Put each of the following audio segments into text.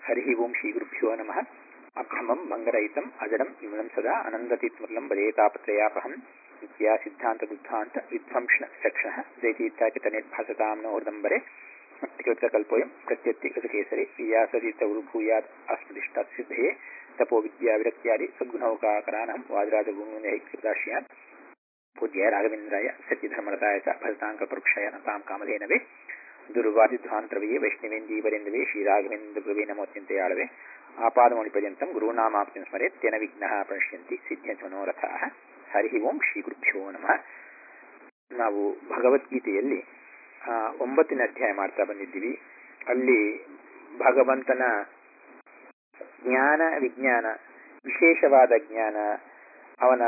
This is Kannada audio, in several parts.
ಹರಿ ಓಂ ಶ್ರೀ ಗುರುಭ್ಯೋ ನಮಃ ಅಭ್ರಮಂ ಮಂಗರಹಿತಂ ಅಜಡಂ ವಿಮಲಂ ಸದಾ ಅನಂದತೀತ್ಮರ್ಲಂ ಬಲೇತಾಪತ್ರಯಾಪಹಂ ನಿತ್ಯಾ ಸಿದ್ಧಾಂತ ಬುದ್ಧಾಂತ ವಿಧ್ವಂಸನ ಸಕ್ಷಣ ದೈತೀತ್ಯಾಚಿತ ನಿರ್ಭಾಸತಾಂ ನೋರ್ದಂಬರೆ ಕಲ್ಪೋಯಂ ಪ್ರತ್ಯತ್ತಿ ಗಜಕೇಸರಿ ವ್ಯಾಸದೀತ ಗುರುಭೂಯಾತ್ ಅಸ್ಮದಿಷ್ಟಾತ್ ಸಿದ್ಧಯೇ ತಪೋ ವಿದ್ಯಾ ವಿರಕ್ತ್ಯಾದಿ ಸದ್ಗುಣೌಕಾಕರಾನಂ ವಾದರಾಜಗುಣೈಕೃತಾಶ್ಯಾನ್ ಪೂಜ್ಯ ರಾಘವೇಂದ್ರಾಯ ಸತ್ಯಧರ್ಮರತಾಯ ಚ ಭಜತಾಂಕಪರುಕ್ಷಯ ನತಾಂ ಕಾಮಧೇನವೇ ದುರ್ವಾದಿಧ್ವಾಂತರವೇ ವೈಷ್ಣವೇಂದೀವರೆಂದವೇ ಶ್ರೀರಾಘವೇಂದ್ರ ಗುರುವೇ ನಮೋತ್ಯಂತೆಯಾಳವೆ ಆಪಾದಮೌಳಿ ಪರ್ಯಂತಂ ಗುರುನಾಮಾಪ್ತಿಂ ಸ್ಮರೆತ್ ತೇನ ವಿಘ್ನಃ ಪ್ರಣಶ್ಯಂತಿ ಸಿದ್ಧ್ಯಂತ ಮನೋರಥಾಃ ಹರಿ ಓಂ ಶ್ರೀ ಗುರುಭ್ಯೋ ನಮಃ ನಾವು ಭಗವದ್ಗೀತೆಯಲ್ಲಿ ಒಂಬತ್ತನೇ ಅಧ್ಯಾಯ ಮಾಡ್ತಾ ಬಂದಿದ್ದೀವಿ ಅಲ್ಲಿ ಭಗವಂತನ ಜ್ಞಾನ ವಿಜ್ಞಾನ ವಿಶೇಷವಾದ ಜ್ಞಾನ ಅವನ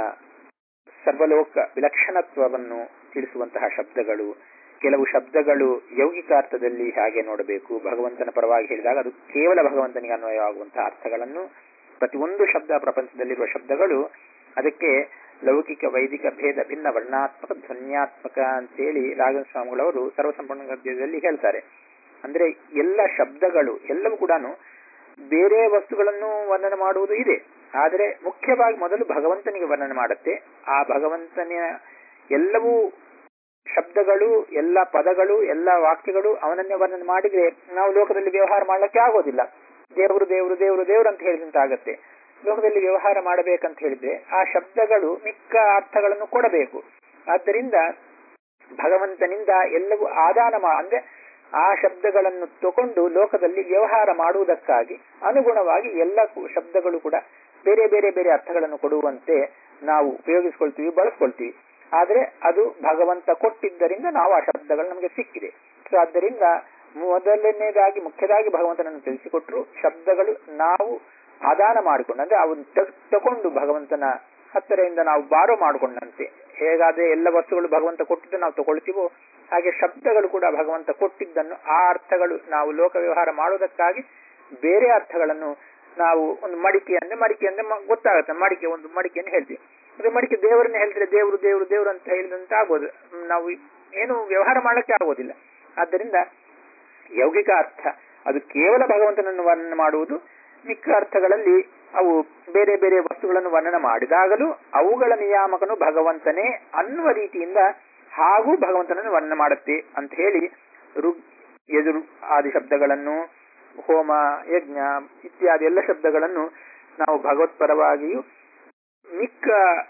ಸರ್ವಲೋಕ ವಿಲಕ್ಷಣತ್ವವನ್ನು ತಿಳಿಸುವಂತಹ ಶಬ್ದಗಳು ಕೆಲವು ಶಬ್ದಗಳು ಯೌಗಿಕಾರ್ಥದಲ್ಲಿ ಹಾಗೆ ನೋಡಬೇಕು ಭಗವಂತನ ಪರವಾಗಿ ಹೇಳಿದಾಗ ಅದು ಕೇವಲ ಭಗವಂತನಿಗೆ ಅನ್ವಯವಾಗುವಂತಹ ಅರ್ಥಗಳನ್ನು ಪ್ರತಿಯೊಂದು ಶಬ್ದ ಪ್ರಪಂಚದಲ್ಲಿರುವ ಶಬ್ದಗಳು ಅದಕ್ಕೆ ಲೌಕಿಕ ವೈದಿಕ ಭೇದ ಭಿನ್ನ ವರ್ಣಾತ್ಮಕ ಧ್ವನ್ಯಾತ್ಮಕ ಅಂತೇಳಿ ರಾಘವ ಸ್ವಾಮಿಗಳವರು ಸರ್ವಸಂಪೂರ್ಣ ಗದ್ಯದಲ್ಲಿ ಹೇಳ್ತಾರೆ ಅಂದ್ರೆ ಎಲ್ಲ ಶಬ್ದಗಳು ಎಲ್ಲವೂ ಕೂಡ ಬೇರೆ ವಸ್ತುಗಳನ್ನು ವರ್ಣನೆ ಮಾಡುವುದು ಇದೆ ಆದರೆ ಮುಖ್ಯವಾಗಿ ಮೊದಲು ಭಗವಂತನಿಗೆ ವರ್ಣನೆ ಮಾಡುತ್ತೆ ಆ ಭಗವಂತನ ಎಲ್ಲವೂ ಶಬ್ದಗಳು ಎಲ್ಲ ಪದಗಳು ಎಲ್ಲ ವಾಕ್ಯಗಳು ಅವನನ್ನೇ ವರ್ಣನೆ ಮಾಡಿದ್ರೆ ನಾವು ಲೋಕದಲ್ಲಿ ವ್ಯವಹಾರ ಮಾಡಲಿಕ್ಕೆ ಆಗೋದಿಲ್ಲ ದೇವರು ದೇವರು ದೇವರು ದೇವರು ಅಂತ ಹೇಳಿದಂತಾಗತ್ತೆ ಲೋಕದಲ್ಲಿ ವ್ಯವಹಾರ ಮಾಡಬೇಕಂತ ಹೇಳಿದ್ರೆ ಆ ಶಬ್ದಗಳು ಮಿಕ್ಕ ಅರ್ಥಗಳನ್ನು ಕೊಡಬೇಕು ಆದ್ದರಿಂದ ಭಗವಂತನಿಂದ ಎಲ್ಲವೂ ಆದಾನ ಅಂದ್ರೆ ಆ ಶಬ್ದಗಳನ್ನು ತಗೊಂಡು ಲೋಕದಲ್ಲಿ ವ್ಯವಹಾರ ಮಾಡುವುದಕ್ಕಾಗಿ ಅನುಗುಣವಾಗಿ ಎಲ್ಲ ಶಬ್ದಗಳು ಕೂಡ ಬೇರೆ ಬೇರೆ ಬೇರೆ ಅರ್ಥಗಳನ್ನು ಕೊಡುವಂತೆ ನಾವು ಉಪಯೋಗಿಸ್ಕೊಳ್ತೀವಿ ಬಳಸ್ಕೊಳ್ತೀವಿ ಆದರೆ ಅದು ಭಗವಂತ ಕೊಟ್ಟಿದ್ದರಿಂದ ನಾವು ಆ ಶಬ್ದಗಳು ನಮಗೆ ಸಿಕ್ಕಿದೆ ಸೊ ಆದ್ದರಿಂದ ಮೊದಲನೇದಾಗಿ ಮುಖ್ಯದಾಗಿ ಭಗವಂತನನ್ನು ತಿಳಿಸಿಕೊಟ್ರು ಶಬ್ದಗಳು ನಾವು ಆದಾನ ಮಾಡಿಕೊಂಡು ಅಂದ್ರೆ ಅವನು ತಗೊಂಡು ಭಗವಂತನ ಹತ್ತಿರದಿಂದ ನಾವು ಬಾರೋ ಮಾಡಿಕೊಂಡಂತೆ ಹೇಗಾದ್ರೆ ಎಲ್ಲ ವಸ್ತುಗಳು ಭಗವಂತ ಕೊಟ್ಟಿದ್ದು ನಾವು ತಗೊಳ್ತೀವೋ ಹಾಗೆ ಶಬ್ದಗಳು ಕೂಡ ಭಗವಂತ ಕೊಟ್ಟಿದ್ದನ್ನು ಆ ಅರ್ಥಗಳು ನಾವು ಲೋಕ ವ್ಯವಹಾರ ಮಾಡುವುದಕ್ಕಾಗಿ ಬೇರೆ ಅರ್ಥಗಳನ್ನು ನಾವು ಒಂದು ಮಡಿಕೆ ಅಂದ್ರೆ ಮಡಿಕೆ ಅಂದ್ರೆ ಗೊತ್ತಾಗುತ್ತೆ ಮಡಿಕೆ ಒಂದು ಮಡಿಕೆಯನ್ನು ಹೇಳ್ತೀವಿ ಅದೇ ಮಡಿಕೆ ದೇವರನ್ನ ಹೇಳಿದ್ರೆ ದೇವರು ದೇವರು ದೇವರು ಅಂತ ಹೇಳಿದಂತ ಆಗೋದು ನಾವು ಏನು ವ್ಯವಹಾರ ಮಾಡಲಿಕ್ಕೆ ಆಗೋದಿಲ್ಲ ಆದ್ದರಿಂದ ಯೌಗಿಕ ಅರ್ಥ ಅದು ಕೇವಲ ಭಗವಂತನನ್ನು ವರ್ಣನೆ ಮಾಡುವುದು ಮಿಕ್ಕ ಅರ್ಥಗಳಲ್ಲಿ ಅವು ಬೇರೆ ಬೇರೆ ವಸ್ತುಗಳನ್ನು ವರ್ಣನೆ ಮಾಡಿದಾಗಲೂ ಅವುಗಳ ನಿಯಾಮಕನು ಭಗವಂತನೇ ಅನ್ನುವ ರೀತಿಯಿಂದ ಹಾಗೂ ಭಗವಂತನನ್ನು ವರ್ಣನೆ ಮಾಡುತ್ತೆ ಅಂತ ಹೇಳಿ ಋಗ್ ಎದುರು ಆದಿ ಶಬ್ದಗಳನ್ನು ಹೋಮ ಯಜ್ಞ ಇತ್ಯಾದಿ ಎಲ್ಲ ಶಬ್ದಗಳನ್ನು ನಾವು ಭಗವತ್ಪರವಾಗಿಯೂ ಮಿಕ್ಕ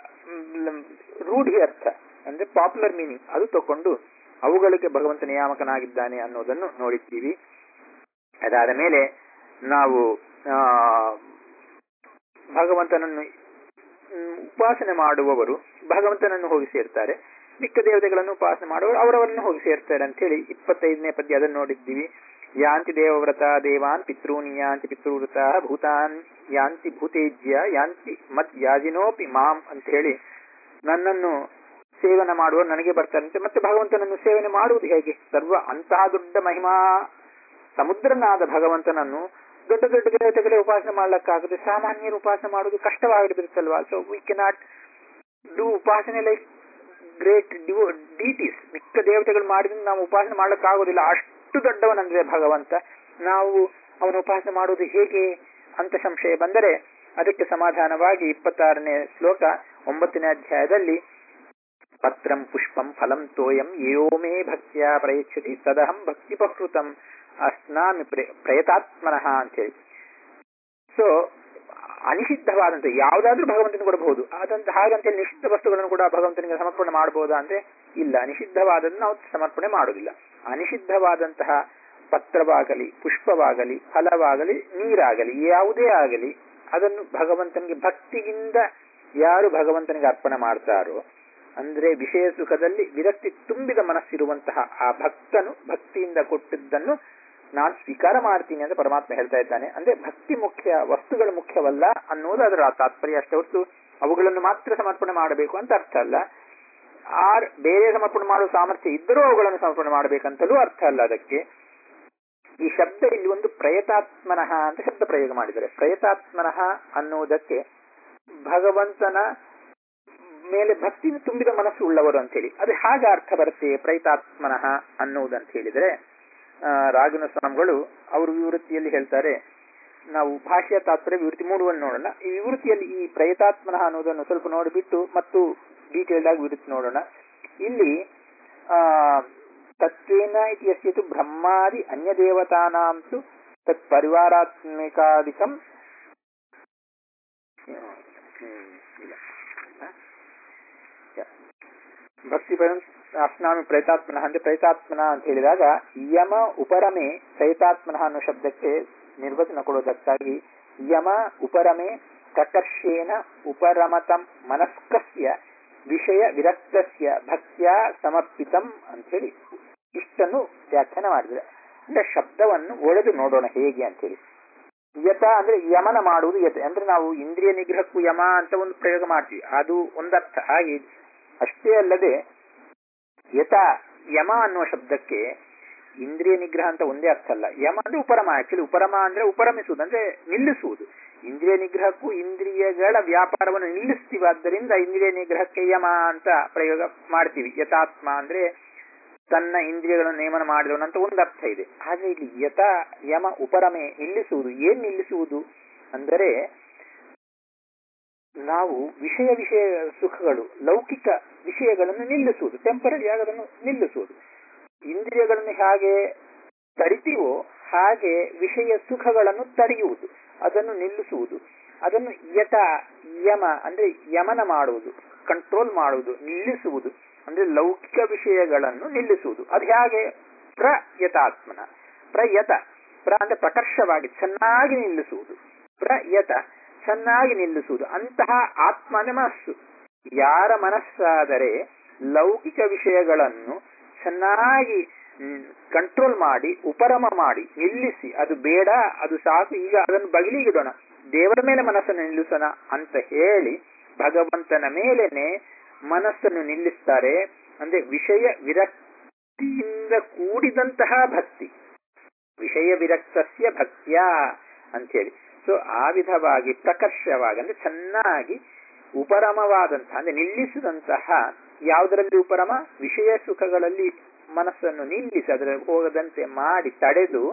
ರೂಢಿ ಅರ್ಥ ಅಂದ್ರೆ ಪಾಪ್ಯುಲರ್ ಮೀನಿಂಗ್ ಅದು ತಕೊಂಡು ಅವುಗಳಿಗೆ ಭಗವಂತ ನಿಯಾಮಕನಾಗಿದ್ದಾನೆ ಅನ್ನೋದನ್ನು ನೋಡಿದ್ದೀವಿ ಅದಾದ ಮೇಲೆ ನಾವು ಭಗವಂತನನ್ನು ಉಪಾಸನೆ ಮಾಡುವವರು ಭಗವಂತನನ್ನು ಹೋಗಿ ಸೇರ್ತಾರೆ ಮಿಕ್ಕ ದೇವತೆಗಳನ್ನು ಉಪಾಸನೆ ಮಾಡುವವರು ಅವರವರನ್ನು ಹೋಗಿ ಸೇರ್ತಾರೆ ಅಂತ ಹೇಳಿ ಇಪ್ಪತ್ತೈದನೇ ಪದ್ಯ ಅದನ್ನು ನೋಡಿದ್ದೀವಿ ಯಾಂತಿ ದೇವವ್ರತ ದೇವಾನ್ ಪಿತೃನ್ ಯಾಂತಿ ಪಿತೃವ್ರತ ಭೂತಾನ್ ಯಾಂತಿ ಭೂತೇಜ್ಯ ಯಾಂತಿ ಮತ್ ಯಾಜಿನೋಪಿ ಮಾಂ ಅಂತ ಹೇಳಿ ನನ್ನನ್ನು ಸೇವನೆ ಮಾಡುವ ನನಗೆ ಬರ್ತಾರಂತೆ ಮತ್ತೆ ಭಗವಂತನನ್ನು ಸೇವನೆ ಮಾಡುವುದು ಹೇಗೆ ಸರ್ವ ಅಂತಹ ದೊಡ್ಡ ಮಹಿಮಾ ಸಮುದ್ರನಾದ ಭಗವಂತನನ್ನು ದೊಡ್ಡ ದೊಡ್ಡ ದೇವತೆಗಳೇ ಉಪಾಸನೆ ಮಾಡ್ಲಿಕ್ಕಾಗದೆ ಸಾಮಾನ್ಯರು ಉಪಾಸನೆ ಮಾಡುವುದು ಕಷ್ಟವಾಗಿಬಿಡುತ್ತಲ್ವಾ ಸೊ ವಿ ಕೆನಾಟ್ ಡೂ ಉಪಾಸನೆ ಲೈಕ್ ಗ್ರೇಟ್ ಡಿವೋ ಡಿಟೀಸ್ ಮಿಕ್ಕ ದೇವತೆಗಳು ಮಾಡಿದ್ರೆ ನಾವು ಉಪಾಸನೆ ಮಾಡ್ಲಿಕ್ಕಾಗೋದಿಲ್ಲ ಅಷ್ಟು ದೊಡ್ಡವನಂದ್ರೆ ಭಗವಂತ ನಾವು ಅವನ ಉಪಾಸನೆ ಮಾಡುವುದು ಹೇಗೆ ಅಂತ ಸಂಶಯ ಬಂದರೆ ಅದಕ್ಕೆ ಸಮಾಧಾನವಾಗಿ ಇಪ್ಪತ್ತಾರನೇ ಶ್ಲೋಕ ಒಂಬತ್ತನೇ ಅಧ್ಯಾಯದಲ್ಲಿ ಪತ್ರಂ ಪುಷ್ಪಂ ಫಲಂ ತೋಯಂ ಯೋಮೇ ಭಕ್ತಿಯ ಪ್ರಯಚ್ಛತಿ ತದಹಂ ಭಕ್ತಿ ಪ್ರಕೃತಂ ಅಸ್ನಾಮಿ ಪ್ರಯತಾತ್ಮನಃ ಅಂತೇಳಿ ಸೊ ಅನಿಷಿದ್ಧವಾದಂತ ಯಾವುದಾದ್ರೂ ಭಗವಂತನಿಗೆ ಕೊಡಬಹುದು ಅದಂತ ಹಾಗಂತೇಳಿ ನಿಷಿದ್ಧ ವಸ್ತುಗಳನ್ನು ಕೂಡ ಭಗವಂತನಿಗೆ ಸಮರ್ಪಣೆ ಮಾಡಬಹುದಾ ಅಂದ್ರೆ ಇಲ್ಲ ನಿಷಿದ್ಧವಾದನ್ನು ನಾವು ಸಮರ್ಪಣೆ ಮಾಡುವುದಿಲ್ಲ ಅನಿಷಿದ್ಧವಾದಂತಹ ಪತ್ರವಾಗಲಿ ಪುಷ್ಪವಾಗಲಿ ಫಲವಾಗಲಿ ನೀರಾಗಲಿ ಯಾವುದೇ ಆಗಲಿ ಅದನ್ನು ಭಗವಂತನಿಗೆ ಭಕ್ತಿಯಿಂದ ಯಾರು ಭಗವಂತನಿಗೆ ಅರ್ಪಣೆ ಮಾಡ್ತಾರೋ ಅಂದ್ರೆ ವಿಷಯ ಸುಖದಲ್ಲಿ ವಿರಕ್ತಿ ತುಂಬಿದ ಮನಸ್ಸಿರುವಂತಹ ಆ ಭಕ್ತನು ಭಕ್ತಿಯಿಂದ ಕೊಟ್ಟಿದ್ದನ್ನು ನಾನು ಸ್ವೀಕಾರ ಮಾಡ್ತೀನಿ ಅಂತ ಪರಮಾತ್ಮ ಹೇಳ್ತಾ ಇದ್ದಾನೆ ಅಂದ್ರೆ ಭಕ್ತಿ ಮುಖ್ಯ ವಸ್ತುಗಳು ಮುಖ್ಯವಲ್ಲ ಅನ್ನೋದು ಅದರ ತಾತ್ಪರ್ಯ ಅಷ್ಟೇ ಹೊರತು ಅವುಗಳನ್ನು ಮಾತ್ರ ಸಮರ್ಪಣೆ ಮಾಡಬೇಕು ಅಂತ ಅರ್ಥ ಅಲ್ಲ ಆರ್ ಬೇರೆ ಸಮರ್ಪಣೆ ಮಾಡುವ ಸಾಮರ್ಥ್ಯ ಇದ್ದರೂ ಅವುಗಳನ್ನು ಸಮರ್ಪಣೆ ಮಾಡಬೇಕಂತಲೂ ಅರ್ಥ ಅಲ್ಲ ಅದಕ್ಕೆ ಈ ಶಬ್ದ ಇಲ್ಲಿ ಒಂದು ಪ್ರಯತಾತ್ಮನಃ ಅಂತ ಶಬ್ದ ಪ್ರಯೋಗ ಮಾಡಿದ್ದಾರೆ ಪ್ರಯತಾತ್ಮನಃ ಅನ್ನುವುದಕ್ಕೆ ಭಗವಂತನ ಮೇಲೆ ಭಕ್ತಿ ತುಂಬಿದ ಮನಸ್ಸು ಉಳ್ಳವರು ಅಂತ ಹೇಳಿ ಅದು ಹಾಗೆ ಅರ್ಥ ಬರುತ್ತೆ ಪ್ರಯತಾತ್ಮನಃ ಅನ್ನುವುದಂತ ಹೇಳಿದ್ರೆ ರಾಘನ ಸ್ವಾಮಿಗಳು ಅವರು ವಿವೃತ್ತಿಯಲ್ಲಿ ಹೇಳ್ತಾರೆ ನಾವು ಭಾಷೆಯ ತಾತ್ಪರ್ಯ ವಿವೃತ್ತಿ ಮೂಡುವನ್ನು ನೋಡೋಣ ಈ ವಿವೃತ್ತಿಯಲ್ಲಿ ಈ ಪ್ರಯತಾತ್ಮನ ಅನ್ನೋದನ್ನು ಸ್ವಲ್ಪ ನೋಡಿಬಿಟ್ಟು ಮತ್ತು ಡೀಟೇಲ್ಡ್ ಆಗಿ ವಿವೃತ್ತಿ ನೋಡೋಣ ಇಲ್ಲಿ ಆ ತತ್ವೇನ ಇತಿ ಯಸ್ಯತು ಬ್ರಹ್ಮಾದಿ ಅನ್ಯದೇವತಾನಾಂ ತು ತತ್ ಪರಿವಾರಾತ್ಮಿಕಾದಿಕಂ ಹ್ಮ್, ಇಲ್ಲ. ಹ? ಯ- ಭಕ್ತಿ ಪರಂ ಅಸ್ನಾಮಿ ಪ್ರಯತಾತ್ಮನ ಅಂದ್ರೆ ಪ್ರಯತಾತ್ಮನ ಅಂತ ಹೇಳಿದಾಗ ಯಮ ಉಪರಮೆ ಪ್ರಯತಾತ್ಮನ ಅನ್ನೋ ಶಬ್ದಕ್ಕೆ ನಿರ್ವಚನ ಕೊಡೋದಕ್ಕಾಗಿ ಯಮ ಉಪರಮೆ ಪ್ರಕರ್ಷೇನ ಉಪರಮತಂ ಮನಸ್ಕಸ್ಯ ವಿಷಯ ವಿರಕ್ತಸ್ಯ ಭಕ್ತ್ಯ ಸಮರ್ಪಿತಂ ಅಂತೇಳಿ ಇಷ್ಟನ್ನು ವ್ಯಾಖ್ಯಾನ ಮಾಡಿದ್ರೆ ಅಂದ್ರೆ ಶಬ್ದವನ್ನು ಒಡೆದು ನೋಡೋಣ ಹೇಗೆ ಅಂತೇಳಿ ಯತ ಅಂದ್ರೆ ಯಮನ ಮಾಡುವುದು ಯತ ಅಂದ್ರೆ ನಾವು ಇಂದ್ರಿಯ ನಿಗ್ರಹಕ್ಕೂ ಯಮ ಅಂತ ಒಂದು ಪ್ರಯೋಗ ಮಾಡ್ತೀವಿ ಅದು ಒಂದರ್ಥ ಹಾಗೆ ಅಷ್ಟೇ ಅಲ್ಲದೆ ಯತ ಯಮ ಅನ್ನುವ ಶಬ್ದಕ್ಕೆ ಇಂದ್ರಿಯ ನಿಗ್ರಹ ಅಂತ ಒಂದೇ ಅರ್ಥ ಅಲ್ಲ ಯಮ ಅಂದ್ರೆ ಉಪರಮ ಆಕ್ಚುಲಿ ಉಪರಮ ಅಂದ್ರೆ ಉಪರಮಿಸುವುದು ಅಂದ್ರೆ ನಿಲ್ಲಿಸುವುದು ಇಂದ್ರಿಯ ನಿಗ್ರಹಕ್ಕೂ ಇಂದ್ರಿಯಗಳ ವ್ಯಾಪಾರವನ್ನು ನಿಲ್ಲಿಸ್ತೀವಿ ಆದ್ದರಿಂದ ಇಂದ್ರಿಯ ನಿಗ್ರಹಕ್ಕೆ ಯಮ ಅಂತ ಪ್ರಯೋಗ ಮಾಡ್ತೀವಿ ಯಥಾತ್ಮ ಅಂದ್ರೆ ತನ್ನ ಇಂದ್ರಿಯಗಳನ್ನು ನೇಮನ ಮಾಡಿದವನು ಅಂತ ಒಂದು ಅರ್ಥ ಇದೆ ಆದ್ರೆ ಇಲ್ಲಿ ಯಥ ಯಮ ಉಪರಮೆ ನಿಲ್ಲಿಸುವುದು ಏನ್ ನಿಲ್ಲಿಸುವುದು ಅಂದರೆ ನಾವು ವಿಷಯ ವಿಷಯ ಸುಖಗಳು ಲೌಕಿಕ ವಿಷಯಗಳನ್ನು ನಿಲ್ಲಿಸುವುದು ಟೆಂಪರರಿ ಆಗೋದನ್ನು ನಿಲ್ಲಿಸುವುದು ಇಂದ್ರಿಯಗಳನ್ನು ಹೇಗೆ ತಡಿತೀವೋ ಹಾಗೆ ವಿಷಯ ಸುಖಗಳನ್ನು ತಡೆಯುವುದು ಅದನ್ನು ನಿಲ್ಲಿಸುವುದು ಅದನ್ನು ಯಥ ಯಮ ಅಂದ್ರೆ ಯಮನ ಮಾಡುವುದು ಕಂಟ್ರೋಲ್ ಮಾಡುವುದು ನಿಲ್ಲಿಸುವುದು ಅಂದ್ರೆ ಲೌಕಿಕ ವಿಷಯಗಳನ್ನು ನಿಲ್ಲಿಸುವುದು ಅದು ಹೇಗೆ ಪ್ರಯತಾತ್ಮನ ಪ್ರಯತ ಪ್ರ ಅಂದ್ರೆ ಪ್ರಕರ್ಷವಾಗಿ ಚೆನ್ನಾಗಿ ನಿಲ್ಲಿಸುವುದು ಪ್ರಯತ ಚೆನ್ನಾಗಿ ನಿಲ್ಲಿಸುವುದು ಅಂತಹ ಆತ್ಮ ಅಂದ್ರೆ ಮನಸ್ಸು ಯಾರ ಮನಸ್ಸಾದರೆ ಲೌಕಿಕ ವಿಷಯಗಳನ್ನು ಚೆನ್ನಾಗಿ ಕಂಟ್ರೋಲ್ ಮಾಡಿ ಉಪರಮ ಮಾಡಿ ನಿಲ್ಲಿಸಿ ಅದು ಬೇಡ ಅದು ಸಾಕು ಈಗ ಅದನ್ನು ಬಗಿಲಿಗಿಡೋಣ ದೇವರ ಮೇಲೆ ಮನಸ್ಸನ್ನು ನಿಲ್ಲಿಸೋಣ ಅಂತ ಹೇಳಿ ಭಗವಂತನ ಮೇಲೇನೆ ಮನಸ್ಸನ್ನು ನಿಲ್ಲಿಸ್ತಾರೆ ಅಂದ್ರೆ ವಿಷಯ ವಿರಕ್ತಿಯಿಂದ ಕೂಡಿದಂತಹ ಭಕ್ತಿ ವಿಷಯ ವಿರಕ್ತಸ್ಯ ಭಕ್ತ್ಯ ಅಂತೇಳಿ ಸೊ ಆ ವಿಧವಾಗಿ ಪ್ರಕರ್ಷವಾಗಿ ಅಂದ್ರೆ ಚೆನ್ನಾಗಿ ಉಪರಮವಾದಂತಹ ಅಂದ್ರೆ ನಿಲ್ಲಿಸಿದಂತಹ ಯಾವುದರಲ್ಲಿ ಉಪರಮ ವಿಷಯ ಸುಖಗಳಲ್ಲಿ ಮನಸ್ಸನ್ನು ನಿಲ್ಲಿಸಿ ಅದರ ಹೋಗದಂತೆ ಮಾಡಿ ತಡೆದು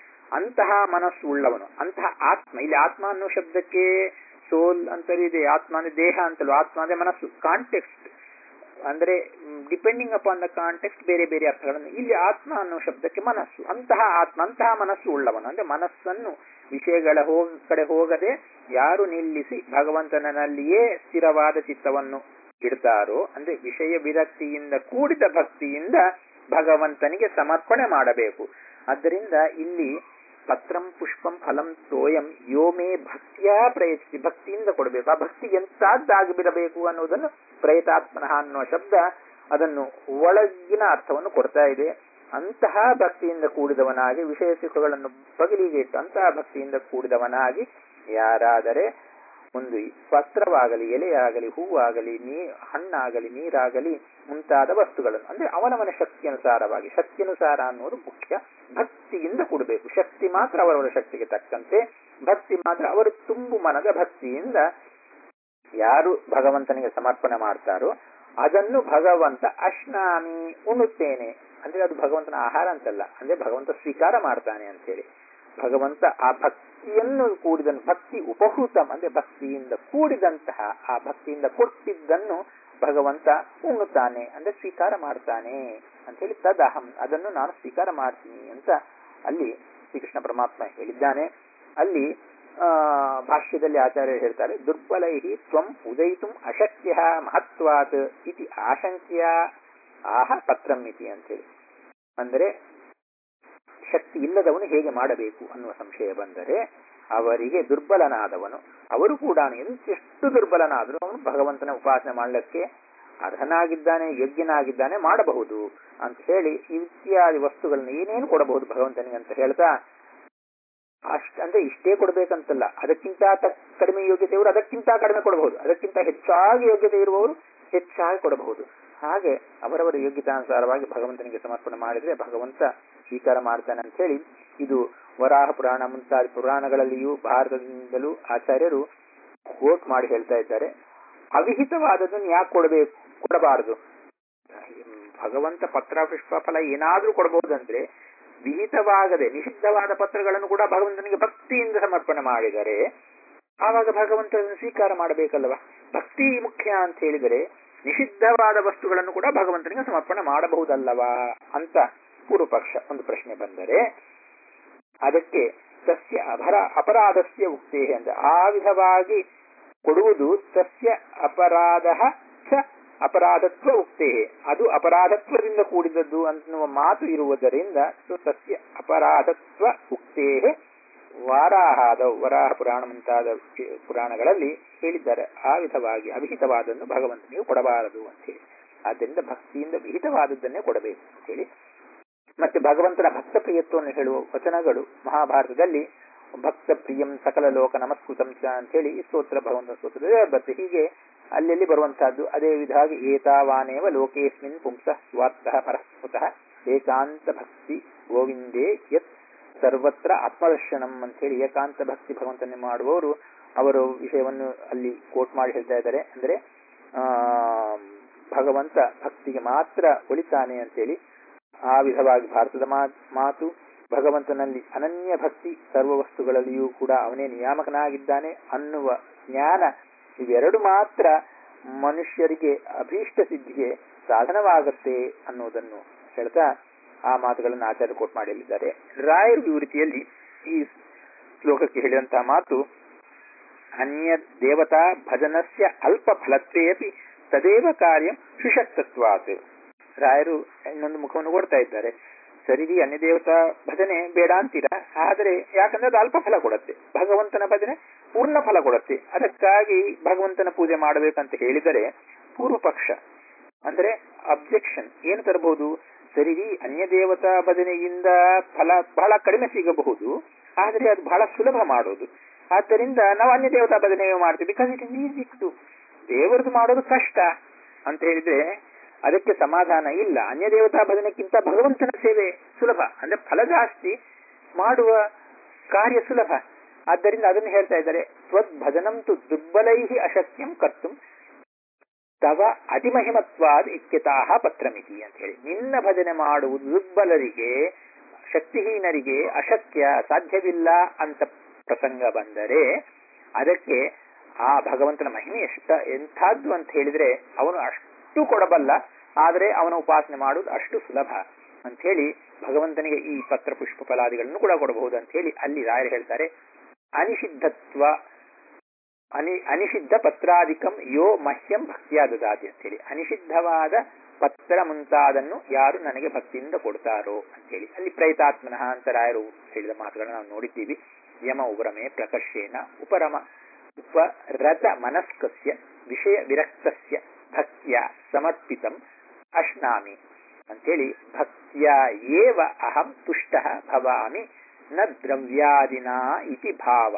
ಅಂತಹ ಮನಸ್ಸು ಉಳ್ಳವನು ಅಂತಹ ಆತ್ಮ ಇಲ್ಲಿ ಆತ್ಮ ಅನ್ನೋ ಶಬ್ದಕ್ಕೆ ಸೋಲ್ ಅಂತಲೂ ಇದೆ ಆತ್ಮ ಅಂದ್ರೆ ದೇಹ ಅಂತಲೂ ಆತ್ಮ ಅಂದ್ರೆ ಮನಸ್ಸು ಕಾಂಟೆಕ್ಸ್ಟ್ ಅಂದ್ರೆ ಡಿಪೆಂಡಿಂಗ್ ಅಪಾನ್ ದ ಕಾಂಟೆಕ್ಸ್ಟ್ ಬೇರೆ ಬೇರೆ ಅರ್ಥಗಳನ್ನು ಇಲ್ಲಿ ಆತ್ಮ ಅನ್ನೋ ಶಬ್ದಕ್ಕೆ ಮನಸ್ಸು ಅಂತಹ ಆತ್ಮ ಅಂತಹ ಮನಸ್ಸು ಉಳ್ಳವನು ಅಂದ್ರೆ ಮನಸ್ಸನ್ನು ವಿಷಯಗಳ ಹೋಗ ಕಡೆ ಹೋಗದೆ ಯಾರು ನಿಲ್ಲಿಸಿ ಭಗವಂತನಲ್ಲಿಯೇ ಸ್ಥಿರವಾದ ಚಿತ್ತವನ್ನು ಇಡ್ತಾರೋ ಅಂದ್ರೆ ವಿಷಯ ವಿರಕ್ತಿಯಿಂದ ಕೂಡಿದ ಭಕ್ತಿಯಿಂದ ಭಗವಂತನಿಗೆ ಸಮರ್ಪಣೆ ಮಾಡಬೇಕು ಆದ್ದರಿಂದ ಇಲ್ಲಿ ಪತ್ರಂ ಪುಷ್ಪಂ ಫಲಂ ತೋಯಂ ಯೋಮೇ ಭಕ್ತಿಯ ಪ್ರಯತ್ನಿಸಿ ಭಕ್ತಿಯಿಂದ ಕೊಡಬೇಕು ಆ ಭಕ್ತಿ ಎಂತಾದ್ದಾಗಿಬಿಡಬೇಕು ಅನ್ನೋದನ್ನು ಪ್ರಯತಾತ್ಮನಃ ಅನ್ನೋ ಶಬ್ದ ಅದನ್ನು ಒಳಗಿನ ಅರ್ಥವನ್ನು ಕೊಡ್ತಾ ಇದೆ ಅಂತಹ ಭಕ್ತಿಯಿಂದ ಕೂಡಿದವನಾಗಿ ವಿಷಯ ಸುಖಗಳನ್ನು ಬಗಲಿಗೆ ಇಟ್ಟು ಅಂತಹ ಭಕ್ತಿಯಿಂದ ಕೂಡಿದವನಾಗಿ ಯಾರಾದರೆ ಒಂದು ಪತ್ರವಾಗಲಿ ಎಲೆಯಾಗಲಿ ಹೂವಾಗಲಿ ನೀ ಹಣ್ಣಾಗಲಿ ನೀರಾಗಲಿ ಮುಂತಾದ ವಸ್ತುಗಳನ್ನು ಅಂದ್ರೆ ಅವನವನ ಶಕ್ತಿಯನುಸಾರವಾಗಿ ಶಕ್ತಿಯನುಸಾರ ಅನ್ನೋದು ಮುಖ್ಯ ಭಕ್ತಿಯಿಂದ ಕೊಡಬೇಕು ಶಕ್ತಿ ಮಾತ್ರ ಅವರವರ ಶಕ್ತಿಗೆ ತಕ್ಕಂತೆ ಭಕ್ತಿ ಮಾತ್ರ ಅವರು ತುಂಬು ಮನದ ಭಕ್ತಿಯಿಂದ ಯಾರು ಭಗವಂತನಿಗೆ ಸಮರ್ಪಣೆ ಮಾಡ್ತಾರೋ ಅದನ್ನು ಭಗವಂತ ಅಶ್ನಾಮಿ ಉಣ್ಣುತ್ತೇನೆ ಅಂದ್ರೆ ಅದು ಭಗವಂತನ ಆಹಾರ ಅಂತಲ್ಲ ಅಂದ್ರೆ ಭಗವಂತ ಸ್ವೀಕಾರ ಮಾಡ್ತಾನೆ ಅಂತೇಳಿ ಭಗವಂತ ಆ ಭಕ್ತಿಯನ್ನು ಕೂಡಿದ ಭಕ್ತಿ ಉಪಹೃತಂ ಅಂದ್ರೆ ಭಕ್ತಿಯಿಂದ ಕೂಡಿದಂತಹ ಆ ಭಕ್ತಿಯಿಂದ ಕೊಟ್ಟಿದ್ದನ್ನು ಭಗವಂತ ಉಣ್ಣುತ್ತಾನೆ ಅಂದ್ರೆ ಸ್ವೀಕಾರ ಮಾಡ್ತಾನೆ ಅಂತ ಹೇಳಿ ತದಹಂ ಅದನ್ನು ನಾನು ಸ್ವೀಕಾರ ಮಾಡ್ತೀನಿ ಅಂತ ಅಲ್ಲಿ ಶ್ರೀಕೃಷ್ಣ ಪರಮಾತ್ಮ ಹೇಳಿದ್ದಾನೆ ಅಲ್ಲಿ ಆ ಭಾಷ್ಯದಲ್ಲಿ ಆಚಾರ್ಯರು ಹೇಳ್ತಾರೆ ದುರ್ಬಲೈ ತ್ವಂ ಉದಯಿತು ಅಶಕ್ಯ ಮಹತ್ವಾತ್ ಇತಿ ಆಶಂಕ್ಯ ಆಹ ಪತ್ರಂ ಇತಿ ಅಂತೇಳಿ ಅಂದರೆ ಶಕ್ತಿ ಇಲ್ಲದವನು ಹೇಗೆ ಮಾಡಬೇಕು ಅನ್ನುವ ಸಂಶಯ ಬಂದರೆ ಅವರಿಗೆ ದುರ್ಬಲನಾದವನು ಅವರು ಕೂಡ ಎಂತೆಷ್ಟು ದುರ್ಬಲನಾದರೂ ಅವನು ಭಗವಂತನ ಉಪಾಸನೆ ಮಾಡಲಿಕ್ಕೆ ಅರ್ಹನಾಗಿದ್ದಾನೆ ಯೋಗ್ಯನಾಗಿದ್ದಾನೆ ಮಾಡಬಹುದು ಅಂತ ಹೇಳಿ ಇತ್ಯಾದಿ ವಸ್ತುಗಳನ್ನು ಏನೇನು ಕೊಡಬಹುದು ಭಗವಂತನಿಗೆ ಅಂತ ಹೇಳ್ತಾ ಅಷ್ಟ ಅಂದ್ರೆ ಇಷ್ಟೇ ಕೊಡ್ಬೇಕಂತಲ್ಲ ಅದಕ್ಕಿಂತ ಕಡಿಮೆ ಯೋಗ್ಯತೆ ಇವರು ಅದಕ್ಕಿಂತ ಕಡಿಮೆ ಕೊಡಬಹುದು ಅದಕ್ಕಿಂತ ಹೆಚ್ಚಾಗಿ ಯೋಗ್ಯತೆ ಇರುವವರು ಹೆಚ್ಚಾಗಿ ಕೊಡಬಹುದು ಹಾಗೆ ಅವರವರ ಯೋಗ್ಯತಾನುಸಾರವಾಗಿ ಭಗವಂತನಿಗೆ ಸಮರ್ಪಣೆ ಮಾಡಿದ್ರೆ ಭಗವಂತ ಸ್ವೀಕಾರ ಮಾಡ್ತಾನೆ ಅಂತ ಹೇಳಿ ಇದು ವರಾಹ ಪುರಾಣ ಮುಂತಾದ ಪುರಾಣಗಳಲ್ಲಿಯೂ ಭಾರತದಿಂದಲೂ ಆಚಾರ್ಯರು ಕೋಟ್ ಮಾಡಿ ಹೇಳ್ತಾ ಇದ್ದಾರೆ ಅವಿಹಿತವಾದದನ್ನು ಯಾಕೆ ಕೊಡಬೇಕು ಕೊಡಬಾರದು ಭಗವಂತ ಪತ್ರ ಪುಷ್ಪ ಫಲ ಏನಾದ್ರೂ ಕೊಡಬಹುದಂದ್ರೆ ವಿಹಿತವಾಗದೆ ನಿಷಿದ್ಧವಾದ ಪತ್ರಗಳನ್ನು ಕೂಡ ಭಗವಂತನಿಗೆ ಭಕ್ತಿಯಿಂದ ಸಮರ್ಪಣೆ ಮಾಡಿದರೆ ಆವಾಗ ಭಗವಂತನನ್ನು ಸ್ವೀಕಾರ ಮಾಡಬೇಕಲ್ಲವ ಭಕ್ತಿ ಮುಖ್ಯ ಅಂತ ಹೇಳಿದರೆ ನಿಷಿದ್ಧವಾದ ವಸ್ತುಗಳನ್ನು ಕೂಡ ಭಗವಂತನಿಗೆ ಸಮರ್ಪಣೆ ಮಾಡಬಹುದಲ್ಲವಾ ಅಂತ ಪೂರ್ವಪಕ್ಷ ಒಂದು ಪ್ರಶ್ನೆ ಬಂದರೆ ಅದಕ್ಕೆ ಸಸ್ಯ ಅಪರ ಅಪರಾಧಸ್ಯ ಉಕ್ತೇ ಅಂತ ಆ ವಿಧವಾಗಿ ಕೊಡುವುದು ಸಸ್ಯ ಅಪರಾಧ ಸ ಅಪರಾಧತ್ವ ಉಕ್ತೇ ಅದು ಅಪರಾಧತ್ವದಿಂದ ಕೂಡಿದದ್ದು ಅನ್ನುವ ಮಾತು ಇರುವುದರಿಂದ ಸೊ ಸಸ್ಯ ಅಪರಾಧತ್ವ ಉಕ್ತೇ ವಾರಾಹದ ವರಾಹ ಪುರಾಣ ಮುಂತಾದ ಪುರಾಣಗಳಲ್ಲಿ ಹೇಳಿದ್ದಾರೆ ಆ ವಿಧವಾಗಿ ಅವಿಹಿತವಾದನ್ನು ಭಗವಂತನಿಗೆ ಕೊಡಬಾರದು ಅಂತ ಹೇಳಿ ಆದ್ದರಿಂದ ಭಕ್ತಿಯಿಂದ ವಿಹಿತವಾದದ್ದನ್ನೇ ಕೊಡಬೇಕು ಅಂತ ಹೇಳಿ ಮತ್ತೆ ಭಗವಂತನ ಭಕ್ತ ಪ್ರಿಯತ್ವವನ್ನು ಹೇಳುವ ವಚನಗಳು ಮಹಾಭಾರತದಲ್ಲಿ ಭಕ್ತ ಪ್ರಿಯಂ ಸಕಲ ಲೋಕ ನಮಸ್ಕೃತಂ ಚ ಅಂತ ಹೇಳಿ ಈ ಸ್ತೋತ್ರ ಭಗವಂತನ ಸ್ತೋತ್ರದಲ್ಲಿ ಬರುತ್ತೆ ಹೀಗೆ ಅಲ್ಲೆಲ್ಲಿ ಬರುವಂತಹದ್ದು ಅದೇ ವಿಧವಾಗಿ ಏತಾವಾನೇವ ಲೋಕೇಸ್ಮಿನ್ ಪುಂಸ ಸ್ವಾರ್ಥಃ ಪರಸ್ಫುತಃ ಏಕಾಂತ ಭಕ್ತಿ ಗೋವಿಂದೇ ಯತ್ ಸರ್ವತ್ರ ಆತ್ಮದರ್ಶನಂ ಅಂತ ಹೇಳಿ ಏಕಾಂತ ಭಕ್ತಿ ಭಗವಂತನೇ ಮಾಡುವವರು ಅವರು ವಿಷಯವನ್ನು ಅಲ್ಲಿ ಕೋಟ್ ಮಾಡಿ ಹೇಳ್ತಾ ಇದ್ದಾರೆ ಅಂದ್ರೆ ಆ ಭಗವಂತ ಭಕ್ತಿಗೆ ಮಾತ್ರ ಒಳಿತಾನೆ ಅಂತೇಳಿ ಆ ವಿಧವಾಗಿ ಭಾರತದ ಮಾತು ಭಗವಂತನಲ್ಲಿ ಅನನ್ಯ ಭಕ್ತಿ ಸರ್ವ ವಸ್ತುಗಳಲ್ಲಿಯೂ ಕೂಡ ಅವನೇ ನಿಯಾಮಕನಾಗಿದ್ದಾನೆ ಅನ್ನುವ ಜ್ಞಾನ ಇವೆರಡು ಮಾತ್ರ ಮನುಷ್ಯರಿಗೆ ಅಭೀಷ್ಟ ಸಿದ್ಧಿಗೆ ಸಾಧನವಾಗುತ್ತೆ ಅನ್ನುವುದನ್ನು ಹೇಳ್ತಾ ಆ ಮಾತುಗಳನ್ನು ಆಚಾರ್ಯ ಕೋಟ್ ಮಾಡಲಿದ್ದಾರೆ ರಾಯರ್ ವಿವೃತಿಯಲ್ಲಿ ಈ ಶ್ಲೋಕಕ್ಕೆ ಹೇಳಿದಂತಹ ಮಾತು ಅನ್ಯ ದೇವತಾ ಭಜನಸ್ಯ ಅಲ್ಪ ಫಲತ್ವೇಪಿ ತದೇವ ಕಾರ್ಯ ಸುಶಕ್ತತ್ವಾತ್ ರಾಯರು ಇನ್ನೊಂದು ಮುಖವನ್ನು ಕೊಡ್ತಾ ಇದ್ದಾರೆ ಸರಿ ಅನ್ಯ ದೇವತಾ ಭಜನೆ ಬೇಡ ಅಂತೀರಾ ಆದರೆ ಯಾಕಂದ್ರೆ ಅದು ಅಲ್ಪ ಫಲ ಕೊಡುತ್ತೆ ಭಗವಂತನ ಭಜನೆ ಪೂರ್ಣ ಫಲ ಕೊಡುತ್ತೆ ಅದಕ್ಕಾಗಿ ಭಗವಂತನ ಪೂಜೆ ಮಾಡಬೇಕಂತ ಹೇಳಿದರೆ ಪೂರ್ವ ಪಕ್ಷ ಅಂದ್ರೆ ಅಬ್ಜೆಕ್ಷನ್ ಏನು ತರಬಹುದು ಸರಿ ಅನ್ಯ ದೇವತಾ ಭಜನೆಯಿಂದ ಫಲ ಬಹಳ ಕಡಿಮೆ ಸಿಗಬಹುದು ಆದರೆ ಅದು ಬಹಳ ಸುಲಭ ಮಾಡೋದು ಆದ್ದರಿಂದ ನಾವು ಅನ್ಯ ದೇವತಾ ಭಜನೆ ಮಾಡ್ತೀವಿ because it is easy to ದೇವರದು ಮಾಡೋದು ಕಷ್ಟ ಅಂತ ಹೇಳಿದ್ರೆ ಅದಕ್ಕೆ ಸಮಾಧಾನ ಇಲ್ಲ ಅನ್ಯ ದೇವತಾ ಭಜನೆಕ್ಕಿಂತ ಭಗವಂತನ ಸೇವೆ ಸುಲಭ ಅಂದ್ರೆ ಫಲ ಜಾಸ್ತಿ ಮಾಡುವ ಕಾರ್ಯ ಸುಲಭ ಆದ್ದರಿಂದ ಅದನ್ನು ಹೇಳ್ತಾ ಇದ್ದಾರೆ ತ್ವದ್ ಭಜನಂತು ದುರ್ಬಲೈ ಅಶಕ್ಯಂ ಕರ್ತು ತವ ಅತಿಮಹಿಮತ್ವಾದ ಇತ್ಯತಾಹ ಪತ್ರಮಿತಿ ಅಂತ ಹೇಳಿ ನಿನ್ನ ಭಜನೆ ಮಾಡುವುದು ದುರ್ಬಲರಿಗೆ ಶಕ್ತಿಹೀನರಿಗೆ ಅಶಕ್ಯ ಸಾಧ್ಯವಿಲ್ಲ ಅಂತ ಪ್ರಸಂಗ ಬಂದರೆ ಅದಕ್ಕೆ ಆ ಭಗವಂತನ ಮಹಿಮೆ ಎಷ್ಟ ಎಂಥದ್ದು ಅಂತ ಹೇಳಿದ್ರೆ ಅವನು ಅಷ್ಟು ಕೊಡಬಲ್ಲ ಆದರೆ ಅವನ ಉಪಾಸನೆ ಮಾಡುವುದು ಅಷ್ಟು ಸುಲಭ ಅಂತ ಹೇಳಿ ಭಗವಂತನಿಗೆ ಈ ಪತ್ರ ಪುಷ್ಪ ಫಲಾದಿಗಳನ್ನು ಕೂಡ ಕೊಡಬಹುದು ಅಂತ ಹೇಳಿ ಅಲ್ಲಿ ರಾಯರು ಹೇಳ್ತಾರೆ ಅನಿಷಿದ್ಧತ್ವ ಅನಿ ಅನಿಷಿದ್ಧ ಪತ್ರಾಧಿಕಂ ಯೋ ಮಹ್ಯಂ ಭಕ್ತಿಯ ದದಾತಿ ಅಂತ ಹೇಳಿ ಅನಿಷಿದ್ಧವಾದ ಪತ್ರ ಮುಂತಾದನ್ನು ಯಾರು ನನಗೆ ಭಕ್ತಿಯಿಂದ ಕೊಡ್ತಾರೋ ಅಂತ ಹೇಳಿ ಅಲ್ಲಿ ಪ್ರಯತಾತ್ಮನಃ ಅಂತ ರಾಯರು ಹೇಳಿದ ಮಾತುಗಳನ್ನು ನಾವು ನೋಡಿದ್ದೀವಿ ಯಮ ಉಪರಮೆ ಪ್ರಕರ್ಷೇನ ಉಪರಮ ಉಪರತ ಮನಸ್ಕಸ್ಯ ವಿಷಯ ವಿರಕ್ತಸ್ಯ ಭಕ್ತಿಯ ಸಮರ್ಪಿತಂ ಅಶ್ನಾಮಿ ಅಂತೇಳಿ ಭಕ್ತಿಯ ಏವ ಅಹಂ ತುಷ್ಟ ಭವಾಮಿ ನ ದ್ರವ್ಯಾದಿನ ಇತಿ ಭಾವ